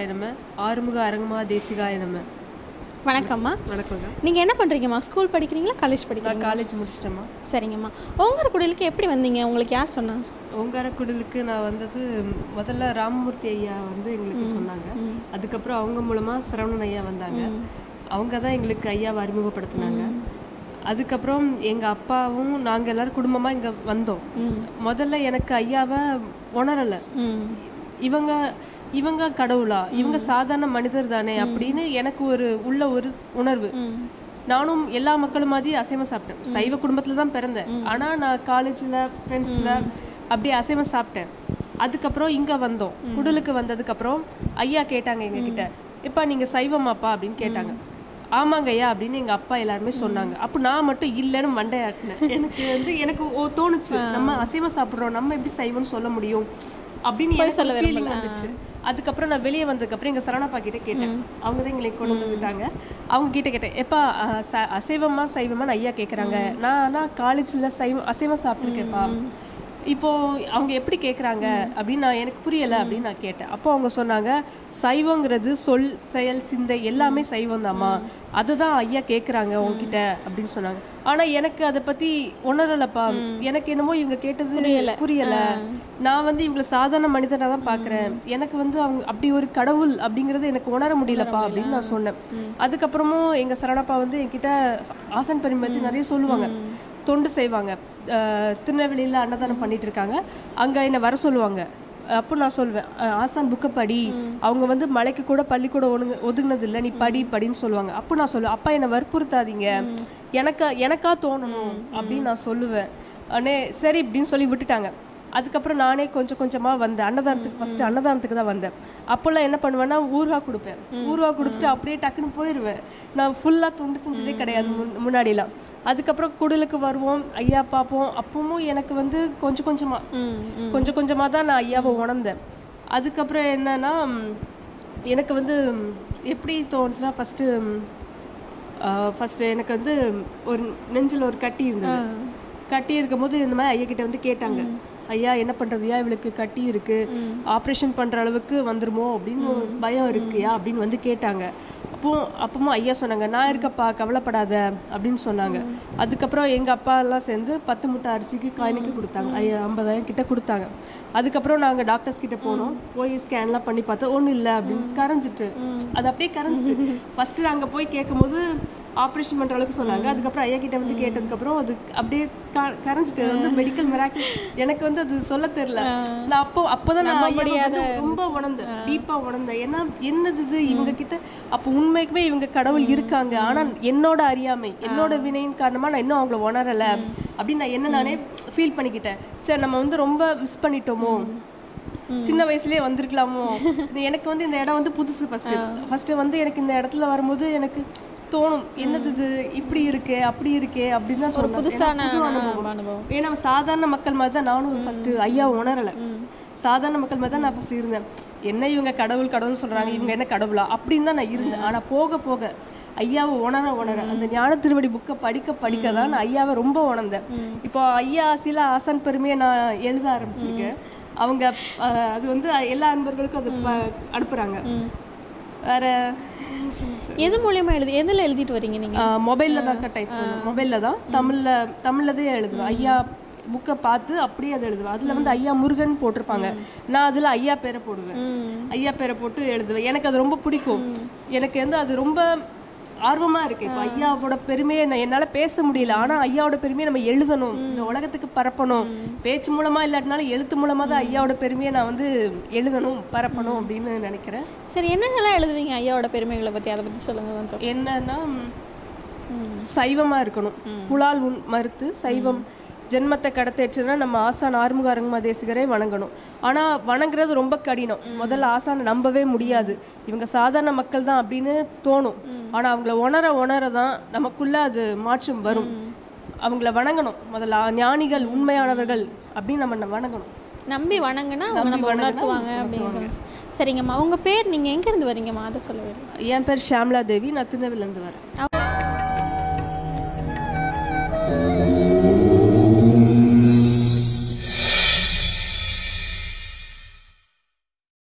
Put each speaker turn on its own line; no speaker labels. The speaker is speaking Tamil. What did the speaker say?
நம ஆறுமுக அரங்கமா தேசிகாய நம
வணக்கம்மா
வணக்கங்க
நீங்கள் என்ன பண்ணுறீங்கம்மா ஸ்கூல் படிக்கிறீங்களா காலேஜ்
நான்
படிக்கிறீங்களா
காலேஜ் முடிச்சிட்டேம்மா
சரிங்கம்மா உங்கள் குடிலுக்கு எப்படி வந்தீங்க உங்களுக்கு யார் சொன்னா
ஓங்காரக்குடலுக்கு நான் வந்தது முதல்ல ராமமூர்த்தி ஐயா வந்து எங்களுக்கு சொன்னாங்க அதுக்கப்புறம் அவங்க மூலமாக சரவணன் ஐயா வந்தாங்க அவங்க தான் எங்களுக்கு ஐயாவை அறிமுகப்படுத்தினாங்க அதுக்கப்புறம் எங்கள் அப்பாவும் நாங்கள் எல்லாரும் குடும்பமாக இங்கே வந்தோம் முதல்ல எனக்கு ஐயாவை உணரலை
ம்
இவங்க இவங்க கடவுளா இவங்க சாதாரண மனிதர் தானே அப்படின்னு எனக்கு ஒரு உள்ள ஒரு உணர்வு நானும் எல்லா மக்களும் மாதிரி அசைவம் சாப்பிட்டேன் சைவ குடும்பத்துல தான் பிறந்தேன் ஆனா நான் காலேஜ்ல ஃப்ரெண்ட்ஸ்ல அப்படியே அசைவம் சாப்பிட்டேன் அதுக்கப்புறம் இங்க வந்தோம் குடலுக்கு வந்ததுக்கு அப்புறம் ஐயா கேட்டாங்க எங்க கிட்ட இப்ப நீங்க சைவமாப்பா அப்படின்னு கேட்டாங்க ஆமாங்க ஐயா அப்படின்னு எங்க அப்பா எல்லாருமே சொன்னாங்க அப்ப நான் மட்டும் இல்லைன்னு மண்டையாட்டினேன் எனக்கு வந்து எனக்கு ஓ- தோணுச்சு நம்ம அசைவம் சாப்பிடுறோம் நம்ம எப்படி சைவம்னு சொல்ல முடியும் அப்படின்னு எனக்கு ஒரு feeling வந்துச்சு அதுக்கப்புறம் நான் வெளியே வந்ததுக்கப்புறம் எங்கள் சரணப்பா கிட்ட கேட்டேன் அவங்க தான் எங்களை கொண்டு வந்து விட்டாங்க அவங்க கிட்ட கேட்டேன் எப்பா அஹ், ச- அசைவமா சைவமான்னு ஐயா கேட்குறாங்க நான் ஆனால் காலேஜில் சைவம் அசைவம் சாப்பிட்ருக்கேன்ப்பா இப்போ அவங்க எப்படி கேட்குறாங்க அப்படின்னு நான் எனக்கு புரியலை அப்படின்னு நான் கேட்டேன் அப்போ அவங்க சொன்னாங்க சைவங்கிறது சொல் செயல் சிந்தை எல்லாமே சைவம் தாம்மா அதுதான் ஐயா கேட்குறாங்க உங்ககிட்ட அப்படின்னு சொன்னாங்க ஆனா எனக்கு அதை பத்தி உணரலப்பா எனக்கு என்னமோ இவங்க கேட்டது புரியல நான் வந்து இவங்களை சாதாரண மனிதனா தான் பாக்குறேன் எனக்கு வந்து அவங்க அப்படி ஒரு கடவுள் அப்படிங்கறது எனக்கு உணர முடியலப்பா அப்படின்னு நான் சொன்னேன் அதுக்கப்புறமும் எங்க சரணப்பா வந்து என்கிட்ட ஆசன் பெருமை பத்தி நிறைய சொல்லுவாங்க தொண்டு செய்வாங்க அஹ் திருநெல்வேலியில அன்னதானம் பண்ணிட்டு இருக்காங்க அங்க என்னை வர சொல்லுவாங்க அப்போ நான் சொல்வேன் அஹ் ஆசான் புக்கை படி அவங்க வந்து மலைக்கு கூட பள்ளிக்கூடம் ஒழுங்கு ஒதுங்கினது இல்லை நீ படி படின்னு சொல்லுவாங்க அப்போ நான் சொல்லுவேன் அப்பா என்னை வற்புறுத்தாதீங்க எனக்கா எனக்கா தோணணும் அப்படின்னு நான் சொல்லுவேன் அண்ணே சரி இப்படின்னு சொல்லி விட்டுட்டாங்க அதுக்கப்புறம் நானே கொஞ்சம் கொஞ்சமா வந்தேன் அன்னதானத்துக்கு ஃபர்ஸ்ட் அன்னதானத்துக்கு தான் வந்தேன் அப்போல்லாம் என்ன பண்ணுவேன்னா ஊறுகாய் கொடுப்பேன் ஊறுகாய் கொடுத்துட்டு அப்படியே டக்குன்னு போயிடுவேன் நான் ஃபுல்லா துண்டு செஞ்சதே கிடையாது முன் முன்னாடிலாம் அதுக்கப்புறம் குடலுக்கு வருவோம் ஐயா பார்ப்போம் அப்பவும் எனக்கு வந்து கொஞ்சம் கொஞ்சமா
ம்
கொஞ்சம் கொஞ்சமா தான் நான் ஐயாவை உணர்ந்தேன் அதுக்கப்புறம் என்னன்னா ம், எனக்கு வந்து ம், எப்படி தோணுச்சுன்னா ஃபர்ஸ்ட் ஃபர்ஸ்ட் எனக்கு வந்து ஒரு நெஞ்சில் ஒரு கட்டி இருந்தது கட்டி இருக்கும்போது இந்த மாதிரி ஐயா கிட்ட வந்து கேட்டாங்க ஐயா என்ன பண்றதுயா இவளுக்கு கட்டி இருக்கு ஆப்ரேஷன் பண்ற அளவுக்கு வந்துருமோ அப்படின்னு ஒரு பயம் இருக்குயா அப்படின்னு வந்து கேட்டாங்க அப்போ அப்பவும் ஐயா சொன்னாங்க நான் இருக்கப்பா கவலைப்படாத அப்படின்னு சொன்னாங்க அதுக்கப்புறம் எங்க அப்பா எல்லாம் சேர்ந்து பத்து முட்டை அரிசிக்கு காய்னிக்கு கொடுத்தாங்க ஐயா ஐம்பதாயிரம் கிட்ட கொடுத்தாங்க அதுக்கப்புறம் நாங்க டாக்டர்ஸ் கிட்ட போனோம் போய் ஸ்கேன்லாம் பண்ணி பார்த்தா ஒண்ணும் இல்லை அப்படின்னு கரைஞ்சிட்டு அது அப்படியே கரைஞ்சிட்டு ஃபர்ஸ்ட் நாங்க போய் கேட்கும்போது ஆப்ரேஷன் பண்ற அளவுக்கு சொன்னாங்க அதுக்கப்புறம் ஐயா கிட்ட வந்து கேட்டதுக்கப்புறம் அது அப்படியே க- கரைஞ்சிட்டு அது வந்து மெடிக்கல் மிராக்கிள் எனக்கு வந்து அது சொல்ல தெரியல நான் அப்போ அப்போதான் நான் ஐயாவை வந்து ரொம்ப உணர்ந்தேன் டீப்பா உணர்ந்தேன் ஏன்னா என்னது இது இவங்க கிட்ட அப்போ உண்மைக்குமே இவங்க கடவுள் இருக்காங்க ஆனா என்னோட அறியாமை என்னோட வினையின் காரணமா நான் இன்னும் அவங்கள உணரல அப்படின்னு நான் என்ன நானே ஃபீல் பண்ணிக்கிட்டேன் சரி நம்ம வந்து ரொம்ப மிஸ் பண்ணிட்டோமோ சின்ன வயசுலயே வந்திருக்கலாமோ இது எனக்கு வந்து இந்த இடம் வந்து புதுசு ஃபர்ஸ்ட் ஃபர்ஸ்ட் வந்து எனக்கு இந்த இடத்துல வரும்போது எனக்கு தோணும் என்னது இது இப்படி இருக்கே அப்படி இருக்கே அப்படின்னு தான் சொன்னேன்.
புதுசான
ஏன்னா புது அனுபவம்
அனுபவம்
ஏன்னா சாதாரண மக்கள் மாதிரி தான் நானும் ஃபர்ஸ்ட் ஐயா உணரல சாதாரண மக்கள் மாதிரி தான் நான் ஃபர்ஸ்ட் இருந்தேன் என்ன இவங்க கடவுள் கடவுள்னு சொல்றாங்க இவங்க என்ன கடவுளா அப்படின்னு தான் நான் இருந்தேன் ஆனா போக போக ஐயாவை உணர உணர அந்த ஞான திருவடி புக்கை படிக்க படிக்க தான் நான் ஐயாவை ரொம்ப உணர்ந்தேன் இப்போ ஐயா சில ஆசன் பெருமையை நான் எழுத ஆரம்பிச்சிருக்கேன் அவங்க அஹ், அது வந்து எல்லா அன்பர்களுக்கும் அது ப- அனுப்புறாங்க வேற
எது மூலியமா எழுதி எதுல எழுதிட்டு வரீங்க நீங்க
மொபைலில் தான் டைப் பண்ணுவேன் மொபைலில் தான் தமிழில் தமிழில் தான் எழுதுவேன் ஐயா புக்கை பார்த்து அப்படியே அதை எழுதுவேன் அதில் வந்து ஐயா முருகன் போட்டிருப்பாங்க நான் அதில் ஐயா பேரை போடுவேன் ஐயா பேரை போட்டு எழுதுவேன் எனக்கு அது ரொம்ப பிடிக்கும் எனக்கு வந்து அது ரொம்ப ஆர்வமா இருக்கு இப்போ ஐயாவோட பெருமையை நான் என்னால பேச முடியல ஆனா ஐயாவோட பெருமையை நம்ம எழுதணும் இந்த உலகத்துக்கு பரப்பணும் பேச்சு மூலமா இல்லாட்டினாலும் எழுத்து மூலமா தான் ஐயாவோட பெருமையை நான் வந்து எழுதணும் பரப்பணும் அப்படின்னு நினைக்கிறேன்
சரி என்னென்னலாம் எழுதுவீங்க ஐயாவோட பெருமைகளை பத்தி அதை பத்தி சொல்லுங்க கொஞ்சம்
என்னன்னா சைவமா இருக்கணும் புலால் உண் மறுத்து சைவம் ஜென்மத்தை கடத்தேற்றுனா நம்ம ஆசான் ஆறுமுக அரங்கமா தேசிகரை வணங்கணும் ஆனா வணங்குறது ரொம்ப கடினம் முதல்ல ஆசானை நம்பவே முடியாது இவங்க சாதாரண மக்கள் தான் அப்படின்னு தோணும் ஆனா அவங்கள உணர உணர தான் நமக்குள்ள அது மாற்றம் வரும் அவங்கள வணங்கணும் முதல்ல ஞானிகள் உண்மையானவர்கள் அப்படின்னு நம்ம வணங்கணும்
நம்பி வணங்குனா அவங்க நம்ம உணர்த்துவாங்க அப்படின்னு சரிங்கம்மா உங்க பேர் நீங்க எங்க இருந்து வரீங்கம்மா அதை சொல்லுவீங்க
என் பேர் ஷியாம்லா தேவி நான் திருநெல்வேலியிலேருந்து வரேன்